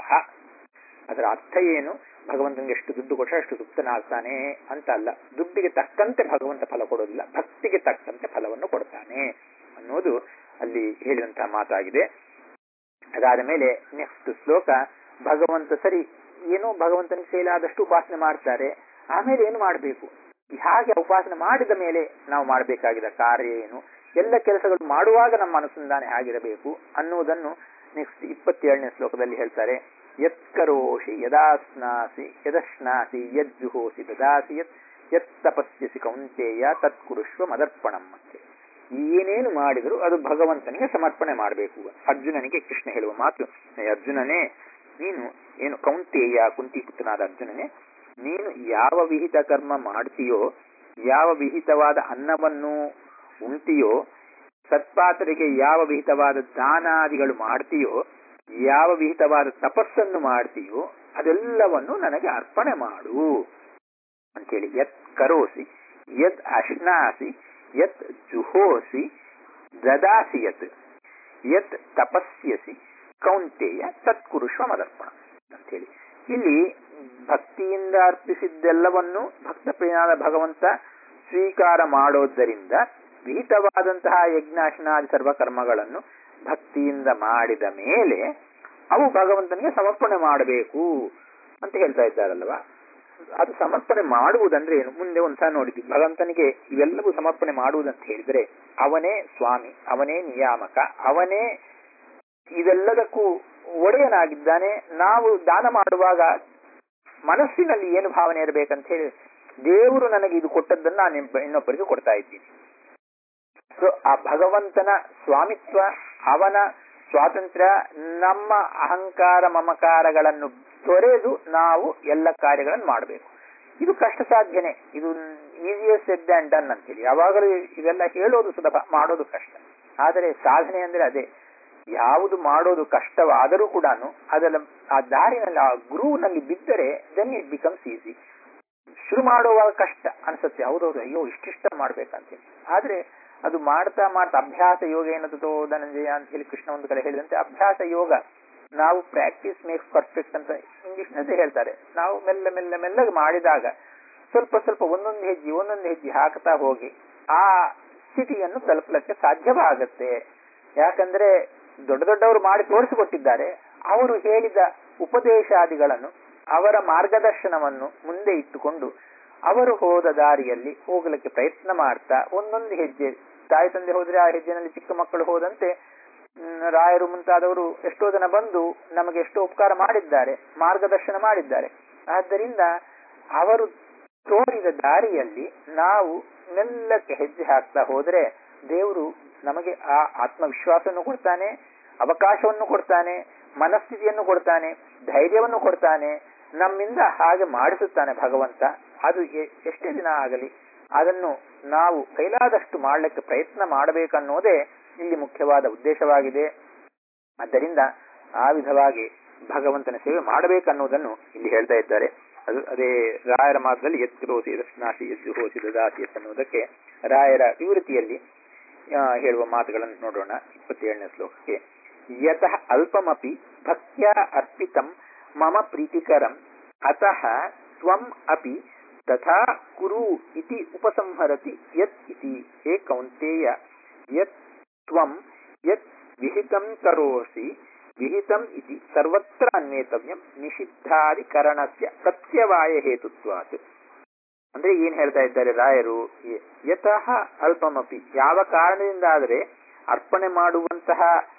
ಅದರ ಅರ್ಥ ಏನು ಭಗವಂತನಿಗೆ ಎಷ್ಟು ದುಡ್ಡು ಕೊಟ್ಟರೆ ಅಷ್ಟು ತೃಪ್ತನಾಗ್ತಾನೆ ಅಂತ ಅಲ್ಲ ದುಡ್ಡಿಗೆ ತಕ್ಕಂತೆ ಭಗವಂತ ಫಲ ಕೊಡೋದಿಲ್ಲ ಭಕ್ತಿಗೆ ತಕ್ಕಂತೆ ಫಲವನ್ನು ಕೊಡ್ತಾನೆ ಅನ್ನೋದು ಅಲ್ಲಿ ಹೇಳಿದಂತಹ ಮಾತಾಗಿದೆ ಅದಾದ ಮೇಲೆ ನೆಕ್ಸ್ಟ್ ಶ್ಲೋಕ ಭಗವಂತ ಸರಿ ಏನೋ ಭಗವಂತನಿಗೆ ಸೇಲಾದಷ್ಟು ಉಪಾಸನೆ ಮಾಡ್ತಾರೆ ಆಮೇಲೆ ಏನು ಮಾಡಬೇಕು ಹಾಗೆ ಉಪಾಸನೆ ಮಾಡಿದ ಮೇಲೆ ನಾವು ಮಾಡಬೇಕಾಗಿದ್ದ ಕಾರ್ಯ ಏನು ಎಲ್ಲ ಕೆಲಸಗಳು ಮಾಡುವಾಗ ನಮ್ಮ ಅನುಸಂಧಾನ ಹೇಗಿರಬೇಕು ಅನ್ನುವುದನ್ನು ನೆಕ್ಸ್ಟ್ ಇಪ್ಪತ್ತೇಳನೇ ಶ್ಲೋಕದಲ್ಲಿ ಹೇಳ್ತಾರೆ ಯತ್ಕರೋಷಿ ಯದಾ ಸ್ನಾಸಿ ಯದಶ್ನಾಸಿ ಯಜ್ಜುಹೋಸಿ ದದಾಸಿ ಯತ್ ಯತ್ ತಪಸ್ಯಸಿ ಕೌಂತೆಯ ತತ್ಕುರುಷ್ವ ಮದರ್ಪಣಂ ಅಂತೆ ಏನೇನು ಮಾಡಿದರೂ ಅದು ಭಗವಂತನಿಗೆ ಸಮರ್ಪಣೆ ಮಾಡಬೇಕು ಅರ್ಜುನನಿಗೆ ಕೃಷ್ಣ ಹೇಳುವ ಮಾತು ಅರ್ಜುನನೇ ನೀನು ಏನು ಕೌಂತೆಯ ಕುಂತಿ ಪುತ್ರನಾದ ಅರ್ಜುನನೇ ನೀನು ಯಾವ ವಿಹಿತ ಕರ್ಮ ಮಾಡ್ತೀಯೋ ಯಾವ ವಿಹಿತವಾದ ಅನ್ನವನ್ನು ಉಂಟಿಯೋ ಸತ್ಪಾತರಿಗೆ ಯಾವ ವಿಹಿತವಾದ ದಾನಾದಿಗಳು ಮಾಡ್ತೀಯೋ ಯಾವ ವಿಹಿತವಾದ ತಪಸ್ಸನ್ನು ಮಾಡ್ತೀಯೋ ಅದೆಲ್ಲವನ್ನು ನನಗೆ ಅರ್ಪಣೆ ಮಾಡು ಅಂತೇಳಿ ಯತ್ ಕರೋಸಿ ಯದ್ ಅಶ್ನಾಸಿ ಯತ್ ಜುಹೋಸಿ ದದಾಸಿ ಯತ್ ಯತ್ ತಪಸ್ಯಸಿ ಕೌಂತೆಯ ತತ್ಕುರುಷ್ವ ಮದರ್ಪಣ ಅಂತೇಳಿ ಇಲ್ಲಿ ಭಕ್ತಿಯಿಂದ ಅರ್ಪಿಸಿದ್ದೆಲ್ಲವನ್ನು ಭಕ್ತ ಪ್ರಿಯನಾದ ಭಗವಂತ ಸ್ವೀಕಾರ ಮಾಡೋದರಿಂದ ವಿಹಿತವಾದಂತಹ ಯಜ್ಞಾಶನಾದಿ ಸರ್ವಕರ್ಮಗಳನ್ನು ಭಕ್ತಿಯಿಂದ ಮಾಡಿದ ಮೇಲೆ ಅವು ಭಗವಂತನಿಗೆ ಸಮರ್ಪಣೆ ಮಾಡಬೇಕು ಅಂತ ಹೇಳ್ತಾ ಇದ್ದಾರಲ್ವ ಅದು ಸಮರ್ಪಣೆ ಮಾಡುವುದಂದ್ರೆ ಏನು ಮುಂದೆ ಒಂದ್ಸಲ ನೋಡಿದ್ವಿ ಭಗವಂತನಿಗೆ ಇವೆಲ್ಲವೂ ಸಮರ್ಪಣೆ ಮಾಡುವುದಂತ ಹೇಳಿದ್ರೆ ಅವನೇ ಸ್ವಾಮಿ ಅವನೇ ನಿಯಾಮಕ ಅವನೇ ಇದೆಲ್ಲದಕ್ಕೂ ಒಡೆಯನಾಗಿದ್ದಾನೆ ನಾವು ದಾನ ಮಾಡುವಾಗ ಮನಸ್ಸಿನಲ್ಲಿ ಏನು ಭಾವನೆ ಇರಬೇಕಂತ ಹೇಳಿ ದೇವರು ನನಗೆ ಇದು ಕೊಟ್ಟದ್ದನ್ನ ನಾನು ಇನ್ನೊಬ್ಬ- ಇನ್ನೊಬ್ಬರಿಗೆ ಕೊಡ್ತಾ ಇದ್ದೀನಿ ಸೊ ಆ ಭಗವಂತನ ಸ್ವಾಮಿತ್ವ ಅವನ ಸ್ವಾತಂತ್ರ್ಯ ನಮ್ಮ ಅಹಂಕಾರ ಮಮಕಾರಗಳನ್ನು ತೊರೆದು ನಾವು ಎಲ್ಲ ಕಾರ್ಯಗಳನ್ನು ಮಾಡಬೇಕು ಇದು ಕಷ್ಟ ಸಾಧ್ಯನೇ ಇದು ಈಸಿಯಸ್ಟ್ ಎಡ್ ಅಂಡ್ ಡನ್ ಅಂತೇಳಿ ಯಾವಾಗಲೂ ಇವೆಲ್ಲ ಹೇಳೋದು ಸುಲಭ ಮಾಡೋದು ಕಷ್ಟ ಆದರೆ ಸಾಧನೆ ಅಂದ್ರೆ ಅದೇ ಯಾವುದು ಮಾಡೋದು ಕಷ್ಟವಾದರೂ ಕೂಡ ಅದರ ಆ ದಾರಿನಲ್ಲಿ ಆ ಗುರುವಿನಲ್ಲಿ ಬಿದ್ದರೆ ದೆನ್ ಇಟ್ ಬಿಕಮ್ಸ್ ಈಸಿ ಶುರು ಮಾಡುವಾಗ ಕಷ್ಟ ಅನ್ಸುತ್ತೆ ಹೌದೌದು ಅಯ್ಯೋ ಇಷ್ಟಿಷ್ಟ ಮಾಡ್ಬೇಕಂತೇಳಿ ಆದ್ರೆ ಅದು ಮಾಡ್ತಾ ಮಾಡ್ತಾ ಅಭ್ಯಾಸ ಯೋಗ ಏನದು ಧನಂಜಯ ಅಂತ ಹೇಳಿ ಕೃಷ್ಣ ಒಂದು ಕಡೆ ಹೇಳಿದಂತೆ ಅಭ್ಯಾಸ ಯೋಗ ನಾವು ಪ್ರಾಕ್ಟೀಸ್ ಮೇಕ್ಸ್ ಪರ್ಫೆಕ್ಟ್ ಅಂತ ಇಂಗ್ಲಿಷ್ನಲ್ಲಿ ಹೇಳ್ತಾರೆ ನಾವು ಮೆಲ್ಲ ಮೆಲ್ಲ ಮೆಲ್ಲಗೆ ಮಾಡಿದಾಗ ಸ್ವಲ್ಪ ಸ್ವಲ್ಪ ಒಂದೊಂದು ಹೆಜ್ಜೆ ಒಂದೊಂದು ಹೆಜ್ಜೆ ಹಾಕ್ತಾ ಹೋಗಿ ಆ ಸ್ಥಿತಿಯನ್ನು ತಲುಪಲಿಕ್ಕೆ ಸಾಧ್ಯವಾಗತ್ತೆ ಯಾಕಂದ್ರೆ ದೊಡ್ಡ ದೊಡ್ಡವರು ಮಾಡಿ ತೋರಿಸಿಕೊಟ್ಟಿದ್ದಾರೆ ಅವರು ಹೇಳಿದ ಉಪದೇಶಾದಿಗಳನ್ನು ಅವರ ಮಾರ್ಗದರ್ಶನವನ್ನು ಮುಂದೆ ಇಟ್ಟುಕೊಂಡು ಅವರು ಹೋದ ದಾರಿಯಲ್ಲಿ ಹೋಗಲಿಕ್ಕೆ ಪ್ರಯತ್ನ ಮಾಡ್ತಾ ಒಂದೊಂದು ಹೆಜ್ಜೆ ತಾಯಿ ತಂದೆ ಹೋದ್ರೆ ಆ ಹೆಜ್ಜೆನಲ್ಲಿ ಚಿಕ್ಕ ಮಕ್ಕಳು ಹೋದಂತೆ ಮ್, ರಾಯರು ಮುಂತಾದವರು ಎಷ್ಟೋ ಜನ ಬಂದು ನಮಗೆ ಎಷ್ಟೋ ಉಪಕಾರ ಮಾಡಿದ್ದಾರೆ ಮಾರ್ಗದರ್ಶನ ಮಾಡಿದ್ದಾರೆ ಆದ್ದರಿಂದ ಅವರು ತೋರಿದ ದಾರಿಯಲ್ಲಿ ನಾವು ಮೆಲ್ಲಕ್ಕೆ ಹೆಜ್ಜೆ ಹಾಕ್ತಾ ಹೋದ್ರೆ ದೇವರು ನಮಗೆ ಆ ಆತ್ಮವಿಶ್ವಾಸವನ್ನು ಕೊಡ್ತಾನೆ ಅವಕಾಶವನ್ನು ಕೊಡ್ತಾನೆ ಮನಸ್ಥಿತಿಯನ್ನು ಕೊಡ್ತಾನೆ ಧೈರ್ಯವನ್ನು ಕೊಡ್ತಾನೆ ನಮ್ಮಿಂದ ಹಾಗೆ ಮಾಡಿಸುತ್ತಾನೆ ಭಗವಂತ ಅದು ಎ- ಎಷ್ಟೇ ದಿನ ಆಗಲಿ ಅದನ್ನು ನಾವು ಕೈಲಾದಷ್ಟು ಮಾಡಲಿಕ್ಕೆ ಪ್ರಯತ್ನ ಮಾಡಬೇಕನ್ನೋದೇ ಇಲ್ಲಿ ಮುಖ್ಯವಾದ ಉದ್ದೇಶವಾಗಿದೆ ಆದ್ದರಿಂದ ಆ ವಿಧವಾಗಿ ಭಗವಂತನ ಸೇವೆ ಮಾಡಬೇಕನ್ನುವುದನ್ನು ಇಲ್ಲಿ ಹೇಳ್ತಾ ಇದ್ದಾರೆ ಅದು ಅದೇ ರಾಯರ ಮಾರ್ಗದಲ್ಲಿ ಎತ್ತಿರೋಸಿ ರಸ್ನಾಸಿ ಎದ್ದು ಹೋಸಿ ದದಾಸಿ ಅನ್ನುವುದಕ್ಕೆ ರಾಯರ ವಿವೃತಿಯಲ್ಲಿ ಆ, ಹೇಳುವ ಮಾತುಗಳನ್ನು ನೋಡೋಣ ಇಪ್ಪತ್ತೇಳನೇ ಶ್ಲೋಕಕ್ಕೆ ಯತಃ ಅಲ್ಪಮಪಿ ಭಕ್ತ್ಯ ಅರ್ಪಿತಂ ಮಮ ಪ್ರೀತಿಕರಂ ಅತಃ ತ್ವಂ ಅಪಿ ತಥಾ ಕುರು ಇತಿ ಉಪಸಂಹರತಿ ಯತ್ ಇತಿ ಹೇ ಕೌಂತೇಯ ಯತ್ ತ್ವಂ ಯತ್ ವಿಹಿತಂ ಕರೋಸಿ ವಿಹಿತಂ ಇತಿ ಸರ್ವತ್ರ ಅನ್ವೇತವ್ಯಂ ನಿಷಿದ್ಧಾಧಿಕರಣಸ್ಯ ಪ್ರತ್ಯವಾಯ ಹೇತುತ್ವಾತ್ ಅಂದ್ರೆ ಏನ್ ಹೇಳ್ತಾ ಇದ್ದಾರೆ ರಾಯರು ಯ- ಯತಃ ಅಲ್ಪಮಪಿ ಯಾವ ಕಾರಣದಿಂದ ಆದರೆ ಅರ್ಪಣೆ ಮಾಡುವಂತಹ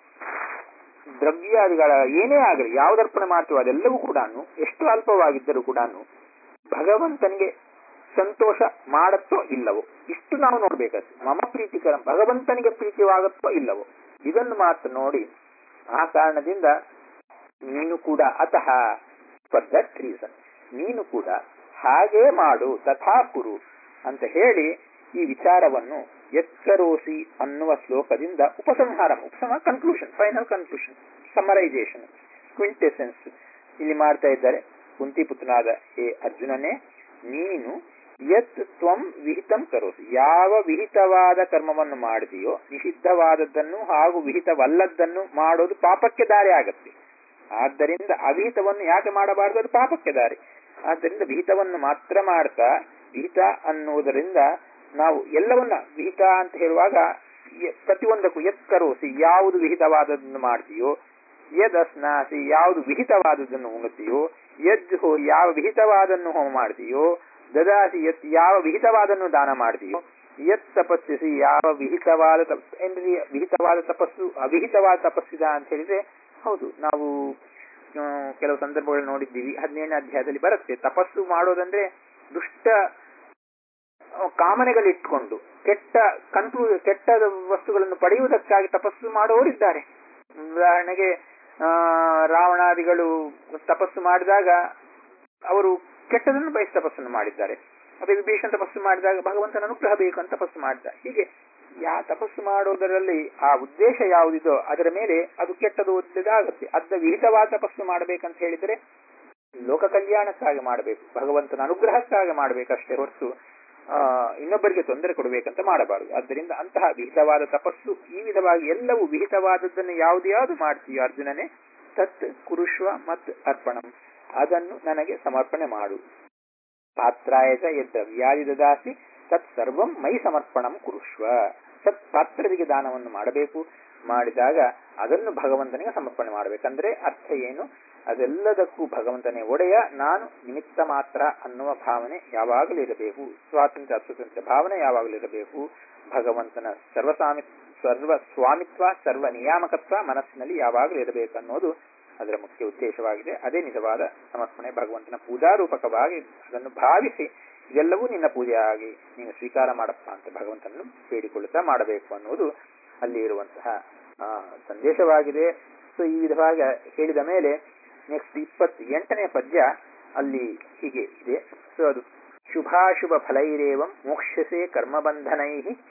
ದ್ರವ್ಯಾದಿಗಳ ಏನೇ ಆಗಲಿ ಯಾವ್ದು ಅರ್ಪಣೆ ಮಾಡ್ತೀವೋ ಅದೆಲ್ಲವೂ ಕೂಡ ಎಷ್ಟು ಅಲ್ಪವಾಗಿದ್ದರೂ ಕೂಡ ಭಗವಂತನಿಗೆ ಸಂತೋಷ ಮಾಡತ್ತೋ ಇಲ್ಲವೋ ಇಷ್ಟು ನಾವು ನೋಡ್ಬೇಕಷ್ಟೆ ಮಮ ಪ್ರೀತಿಕರ ಭಗವಂತನಿಗೆ ಪ್ರೀತಿವಾಗುತ್ತೋ ಇಲ್ಲವೋ ಇದನ್ನು ಮಾತ್ರ ನೋಡಿ ಆ ಕಾರಣದಿಂದ ನೀನು ಕೂಡ ಅತಃ ಫಾರ್ ದಟ್ ರೀಸನ್ ನೀನು ಕೂಡ ಹಾಗೇ ಮಾಡು ತಥಾ ಕುರು ಅಂತ ಹೇಳಿ ಈ ವಿಚಾರವನ್ನು ಎಚ್ಚರೋಸಿ ಅನ್ನುವ ಶ್ಲೋಕದಿಂದ ಉಪಸಂಹಾರ ಉಪಸಂಹಾರ conclusion final conclusion summarisation quintessence ಇಲ್ಲಿ ಮಾಡ್ತಾ ಇದ್ದಾರೆ ಕುಂತಿಪುತ್ರನಾದ ಹೇ ಅರ್ಜುನನೇ ನೀನು ಯತ್ ತ್ವಂ ವಿಹಿತಂ ಕರೋಸಿ ಯಾವ ವಿಹಿತವಾದ ಕರ್ಮವನ್ನು ಮಾಡಿದೆಯೋ ನಿಷಿದ್ಧವಾದದ್ದನ್ನು ಹಾಗೂ ವಿಹಿತವಲ್ಲದ್ದನ್ನು ಮಾಡೋದು ಪಾಪಕ್ಕೆ ದಾರಿ ಆಗತ್ತೆ ಆದ್ದರಿಂದ ಅವಿಹಿತವನ್ನು ಯಾಕೆ ಮಾಡಬಾರದು ಅದು ಪಾಪಕ್ಕೆ ದಾರಿ ಆದ್ದರಿಂದ ವಿಹಿತವನ್ನು ಮಾತ್ರ ಮಾಡ್ತಾ ವಿಹಿತ ಅನ್ನುವುದರಿಂದ ನಾವು ಎಲ್ಲವನ್ನ ವಿಹಿತ ಅಂತ ಹೇಳುವಾಗ ಯ- ಪ್ರತಿಯೊಂದಕ್ಕೂ ಎತ್ ಕರೋಸಿ ಯಾವುದು ವಿಹಿತವಾದದ್ದನ್ನು ಮಾಡ್ತೀಯೋ ಯದ್ ಅಸ್ನಾಸಿ ಯಾವುದು ವಿಹಿತವಾದದ್ದನ್ನು ಉಣ್ಣುತ್ತೀಯೋ ಯದ್ ಹೋ ಯಾವ ವಿಹಿತವಾದನ್ನು ಹೋಮ ಮಾಡ್ತೀಯೋ ದದಾಸಿ ಯತ್ ಯಾವ ವಿಹಿತವಾದನ್ನು ದಾನ ಮಾಡ್ತೀಯೋ ಯತ್ ತಪಸ್ಸಿಸಿ ಯಾವ ವಿಹಿತವಾದ ತಪ್- ಏನ್ರಿ ವಿಹಿತವಾದ ತಪಸ್ಸು ಅವಿಹಿತವಾದ ತಪಸ್ಸಿದ ಅಂತ ಹೇಳಿದ್ರೆ ಹೌದು ನಾವು ಆ, ಕೆಲವು ಸಂದರ್ಭಗಳು ನೋಡಿದ್ದೀವಿ ಹದಿನೇಳನೇ ಅಧ್ಯಾಯದಲ್ಲಿ ಬರುತ್ತೆ ತಪಸ್ಸು ಮಾಡೋದಂದ್ರೆ ದುಷ್ಟ ಆ, ಕಾಮನೆಗಳಿಟ್ಕೊಂಡು ಕೆಟ್ಟ ಕನ್ಕ್ಲೂ ಕೆಟ್ಟ ವಸ್ತುಗಳನ್ನು ಪಡೆಯುವುದಕ್ಕಾಗಿ ತಪಸ್ಸು ಮಾಡುವವರಿದ್ದಾರೆ ಉದಾಹರಣೆಗೆ ಆ, ರಾವಣಾದಿಗಳು ತಪಸ್ಸು ಮಾಡಿದಾಗ ಅವರು ಕೆಟ್ಟದನ್ನು ಬಯಸಿ ತಪಸ್ಸನ್ನು ಮಾಡಿದ್ದಾರೆ ಮತ್ತೆ ವಿಭೀಷಣ ತಪಸ್ಸು ಮಾಡಿದಾಗ ಭಗವಂತನ ಅನುಗ್ರಹ ಬೇಕು ಅಂತ ತಪಸ್ಸು ಮಾಡಿದ ಹೀಗೆ ಯಾ ತಪಸ್ಸು ಮಾಡೋದರಲ್ಲಿ ಆ ಉದ್ದೇಶ ಯಾವುದಿದೋ ಅದರ ಮೇಲೆ ಅದು ಕೆಟ್ಟದು ಒಳ್ಳೆದಾಗುತ್ತೆ ಅದ ವಿಹಿತವಾದ ತಪಸ್ಸು ಮಾಡಬೇಕಂತ ಹೇಳಿದರೆ ಲೋಕ ಕಲ್ಯಾಣಕ್ಕಾಗಿ ಮಾಡಬೇಕು ಭಗವಂತನ ಅನುಗ್ರಹಕ್ಕಾಗಿ ಮಾಡಬೇಕಷ್ಟೇ ಹೊರತು ಆ, ಇನ್ನೊಬ್ಬರಿಗೆ ತೊಂದರೆ ಕೊಡಬೇಕಂತ ಮಾಡಬಾರದು ಆದ್ದರಿಂದ ಅಂತಹ ವಿಹಿತವಾದ ತಪಸ್ಸು ಈ ವಿಧವಾಗಿ ಎಲ್ಲವೂ ವಿಹಿತವಾದದ್ದನ್ನು ಯಾವುದು ಯಾವುದು ಮಾಡ್ತೀಯೋ ಅರ್ಜುನನೇ ತತ್ ಕುರುಶ್ವ ಮತ್ತು ಅರ್ಪಣಂ ಅದನ್ನು ನನಗೆ ಸಮರ್ಪಣೆ ಮಾಡು ಪಾತ್ರಾಯದ ಯದ್ದ ವ್ಯಾಧಿ ದದಾಸಿ ತತ್ ಸರ್ವಂ ಮೈ ಸಮರ್ಪಣಂ ಕುರುಶ್ವ ಸತ್ ಪಾತ್ರರಿಗೆ ದಾನವನ್ನು ಮಾಡಬೇಕು ಮಾಡಿದಾಗ ಅದನ್ನು ಭಗವಂತನಿಗೆ ಸಮರ್ಪಣೆ ಮಾಡಬೇಕಂದ್ರೆ ಅರ್ಥ ಏನು ಅದೆಲ್ಲದಕ್ಕೂ ಭಗವಂತನೇ ಒಡೆಯ ನಾನು ನಿಮಿತ್ತ ಮಾತ್ರ ಅನ್ನುವ ಭಾವನೆ ಯಾವಾಗಲೂ ಇರಬೇಕು ಸ್ವಾತಂತ್ರ್ಯ ಅಸ್ವತಂತ್ರ ಭಾವನೆ ಯಾವಾಗಲೂ ಇರಬೇಕು ಭಗವಂತನ ಸರ್ವಸ್ವಾಮಿ ಸರ್ವ ಸ್ವಾಮಿತ್ವ ಸರ್ವ ನಿಯಾಮಕತ್ವ ಮನಸ್ಸಿನಲ್ಲಿ ಯಾವಾಗಲೂ ಇರಬೇಕು ಅನ್ನೋದು ಅದರ ಮುಖ್ಯ ಉದ್ದೇಶವಾಗಿದೆ ಅದೇ ನಿಜವಾದ ಸಮರ್ಪಣೆ ಭಗವಂತನ ಪೂಜಾರೂಪಕವಾಗಿ ಅದನ್ನು ಭಾವಿಸಿ ಇದೆಲ್ಲವೂ ನಿನ್ನ ಪೂಜೆಯಾಗಿ ನೀನು ಸ್ವೀಕಾರ ಮಾಡಪ್ಪ ಅಂತ ಭಗವಂತನನ್ನು ಬೇಡಿಕೊಳ್ಳುತ್ತಾ ಮಾಡಬೇಕು ಅನ್ನುವುದು ಅಲ್ಲಿ ಇರುವಂತಹ ಆ, ಸಂದೇಶವಾಗಿದೆ ಸೊ ಈ ವಿಧವಾಗಿ ಹೇಳಿದ ಮೇಲೆ ನೆಕ್ಸ್ಟ್ ಇಪ್ಪತ್ ಎಂಟನೇ ಪದ್ಯ ಅಲ್ಲಿ ಹೀಗೆ ಇದೆ ಸೊ ಅದು ಶುಭಾಶುಭ ಫಲೈರೇವಂ ಮೋಕ್ಷಸೆ ಕರ್ಮಬಂಧನೈ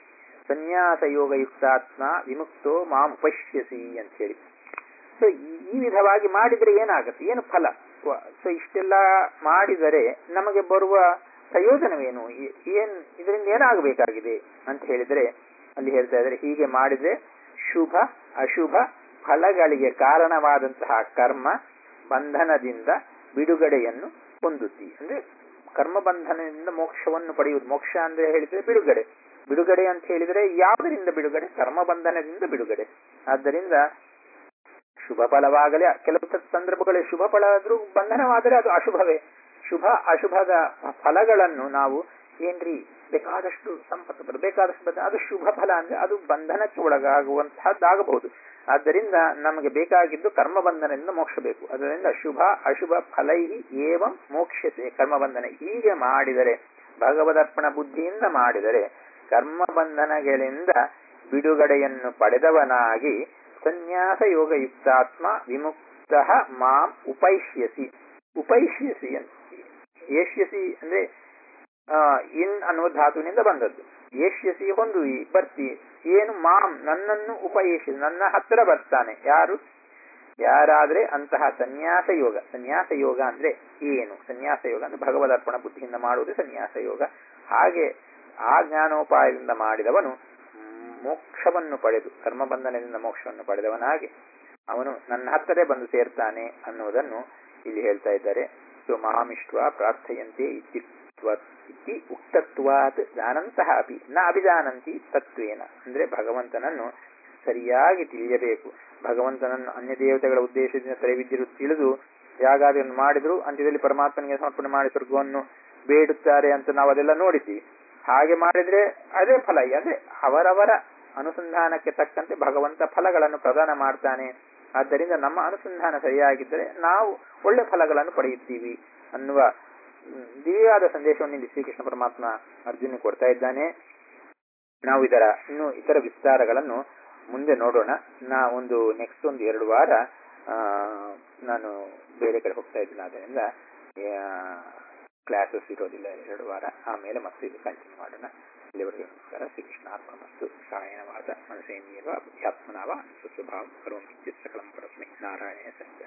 ಸನ್ಯಾಸಯೋಗಯುಕ್ತಾತ್ಮ ವಿಮುಕ್ತೋ ಮಾಂ ಉಪಶ್ಯಸಿ ಅಂತ ಹೇಳಿ ಸೊ ಈ ವಿಧವಾಗಿ ಮಾಡಿದರೆ ಏನಾಗುತ್ತೆ ಏನು ಫಲ ಸೊ ಇಷ್ಟೆಲ್ಲ ಮಾಡಿದರೆ ನಮಗೆ ಬರುವ ಪ್ರಯೋಜನವೇನು ಏ- ಏನ್ ಇದರಿಂದ ಏನಾಗಬೇಕಾಗಿದೆ ಅಂತ ಹೇಳಿದ್ರೆ ಅಲ್ಲಿ ಹೇಳ್ತಾ ಇದ್ದಾರೆ ಹೀಗೆ ಮಾಡಿದ್ರೆ ಶುಭ ಅಶುಭ ಫಲಗಳಿಗೆ ಕಾರಣವಾದಂತಹ ಕರ್ಮ ಬಂಧನದಿಂದ ಬಿಡುಗಡೆಯನ್ನು ಹೊಂದುತ್ತಿ ಅಂದ್ರೆ ಕರ್ಮ ಬಂಧನದಿಂದ ಮೋಕ್ಷವನ್ನು ಪಡೆಯುವುದು ಮೋಕ್ಷ ಅಂದ್ರೆ ಹೇಳಿದ್ರೆ ಬಿಡುಗಡೆ ಬಿಡುಗಡೆ ಅಂತ ಹೇಳಿದ್ರೆ ಯಾವುದರಿಂದ ಬಿಡುಗಡೆ ಕರ್ಮ ಬಂಧನದಿಂದ ಬಿಡುಗಡೆ ಆದ್ದರಿಂದ ಶುಭ ಫಲವಾಗಲೇ ಕೆಲವು ಸ- ಸಂದರ್ಭಗಳಲ್ಲಿ ಶುಭ ಫಲ ಆದ್ರೂ ಬಂಧನವಾದರೆ ಅದು ಅಶುಭವೇ ಶುಭ ಅಶುಭದ ಫಲಗಳನ್ನು ನಾವು ಏನ್ರಿ ಬೇಕಾದಷ್ಟು ಸಂಪತ್ತು ಬರ ಬೇಕಾದಷ್ಟು ಬಂದ ಅದು ಶುಭ ಫಲ ಅಂದ್ರೆ ಅದು ಬಂಧನಕ್ಕೆ ಒಳಗಾಗುವಂತಹದ್ದಾಗಬಹುದು ಆದ್ದರಿಂದ ನಮಗೆ ಬೇಕಾಗಿದ್ದು ಕರ್ಮ ಬಂಧನದಿಂದ ಮೋಕ್ಷ ಬೇಕು ಅದರಿಂದ ಶುಭ ಅಶುಭ ಫಲೈ ಏವಂ ಮೋಕ್ಷತೆ ಕರ್ಮ ಬಂಧನ ಹೀಗೆ ಮಾಡಿದರೆ ಭಗವದರ್ಪಣ ಬುದ್ಧಿಯಿಂದ ಮಾಡಿದರೆ ಕರ್ಮ ಬಂಧನಗಳಿಂದ ಬಿಡುಗಡೆಯನ್ನು ಪಡೆದವನಾಗಿ ಸನ್ಯಾಸ ಯೋಗಯುಕ್ತಾತ್ಮ ವಿಮುಕ್ತ ಮಾಂ ಉಪೈಷ್ಯಸಿ ಉಪೈಷ್ಯಸಿ ಅಂತ ಏಷ್ಯಸಿ ಅಂದ್ರೆ ಆ, ಇನ್ ಅನ್ನುವ ಧಾತುವಿನಿಂದ ಬಂದದ್ದು ಏಷ್ಯಸಿ ಹೊಂದುವಿ ಬರ್ತಿ ಏನು ಮಾಂ ನನ್ನನ್ನು ಉಪಯೇಷಿ ನನ್ನ ಹತ್ತಿರ ಬರ್ತಾನೆ ಯಾರು ಯಾರಾದ್ರೆ ಅಂತಹ ಸನ್ಯಾಸ ಯೋಗ ಸನ್ಯಾಸ ಯೋಗ ಅಂದ್ರೆ ಏನು ಸನ್ಯಾಸ ಯೋಗ ಅಂದ್ರೆ ಭಗವದರ್ಪಣ ಬುದ್ಧಿಯಿಂದ ಮಾಡುವುದು ಸನ್ಯಾಸ ಯೋಗ ಹಾಗೆ ಆ ಜ್ಞಾನೋಪಾಯದಿಂದ ಮಾಡಿದವನು ಮೋಕ್ಷವನ್ನು ಪಡೆದು ಕರ್ಮಬಂಧನದಿಂದ ಮೋಕ್ಷವನ್ನು ಪಡೆದವನಾಗಿ ಅವನು ನನ್ನ ಹತ್ತಿರ ಬಂದು ಸೇರ್ತಾನೆ ಅನ್ನುವುದನ್ನು ಇಲ್ಲಿ ಹೇಳ್ತಾ ಇದ್ದಾರೆ ಸೊ ಮಹಾಮಿಷ್ಟ್ವ ಪ್ರಾರ್ಥಯಂತೆ ಇತ್ಯುಕ್ತ್ವ ಇತಿ ಉಕ್ತತ್ವಾತ್ ಜಾನಂತಹ ಅಪಿ ನ ಅಭಿಜಾನಂತಿ ತತ್ವೇನ ಅಂದ್ರೆ ಭಗವಂತನನ್ನು ಸರಿಯಾಗಿ ತಿಳಿಯಬೇಕು ಭಗವಂತನನ್ನು ಅನ್ಯ ದೇವತೆಗಳ ಉದ್ದೇಶದಿಂದ ತ್ರೈವಿದ್ಯರು ತಿಳಿದು ಯಾಗಾದಿಯನ್ನು ಮಾಡಿದ್ರು ಅಂತ್ಯದಲ್ಲಿ ಪರಮಾತ್ಮನಿಗೆ ಸಮರ್ಪಣೆ ಮಾಡಿ ಸ್ವರ್ಗವನ್ನು ಬೇಡುತ್ತಾರೆ ಅಂತ ನಾವು ಅದೆಲ್ಲ ನೋಡಿದ್ದೀವಿ ಹಾಗೆ ಮಾಡಿದ್ರೆ ಅದೇ ಫಲ ಅದೇ ಅವರವರ ಅನುಸಂಧಾನಕ್ಕೆ ತಕ್ಕಂತೆ ಭಗವಂತ ಫಲಗಳನ್ನು ಪ್ರದಾನ ಮಾಡ್ತಾನೆ ಆದ್ದರಿಂದ ನಮ್ಮ ಅನುಸಂಧಾನ ಸರಿಯಾಗಿದ್ದರೆ ನಾವು ಒಳ್ಳೆ ಫಲಗಳನ್ನು ಪಡೆಯುತ್ತೀವಿ ಅನ್ನುವ ಮ್, ದಿವ್ಯವಾದ ಸಂದೇಶವನ್ನು ಇಲ್ಲಿ ಶ್ರೀಕೃಷ್ಣ ಪರಮಾತ್ಮ ಅರ್ಜುನ ಕೊಡ್ತಾ ಇದ್ದಾನೆ ನಾವು ಇದರ ಇನ್ನು ಇತರ ವಿಸ್ತಾರಗಳನ್ನು ಮುಂದೆ ನೋಡೋಣ ನಾ ಒಂದು ನೆಕ್ಸ್ಟ್ ಒಂದು ಎರಡು ವಾರ ಆ, ನಾನು ಬೇರೆ ಕಡೆ ಹೋಗ್ತಾ ಇದ್ದೀನಿ ಆದ್ದರಿಂದ ಕ್ಲಾಸಸ್ ಇರೋದಿಲ್ಲ ಎರಡು ವಾರ ಆಮೇಲೆ ಮತ್ತೆ ಇದು ಕಂಟಿನ್ಯೂ ಮಾಡೋಣ ಇಲ್ಲಿವರೆಗೆ ನಮಸ್ಕಾರ ಶ್ರೀಕೃಷ್ಣ ಅರ್ಪಣಮಸ್ತು ಸಾಯನವಾದ ಮನಸೇಂದ್ರಿಯವ ಅಧ್ಯಾತ್ಮನಾವ ಸ್ವಸ್ವಭಾವ ಕರೋಮಿ ಸಕಲಂ ಪರಸ್ಮೈ ನಾರಾಯಣ ಸತ್ಯ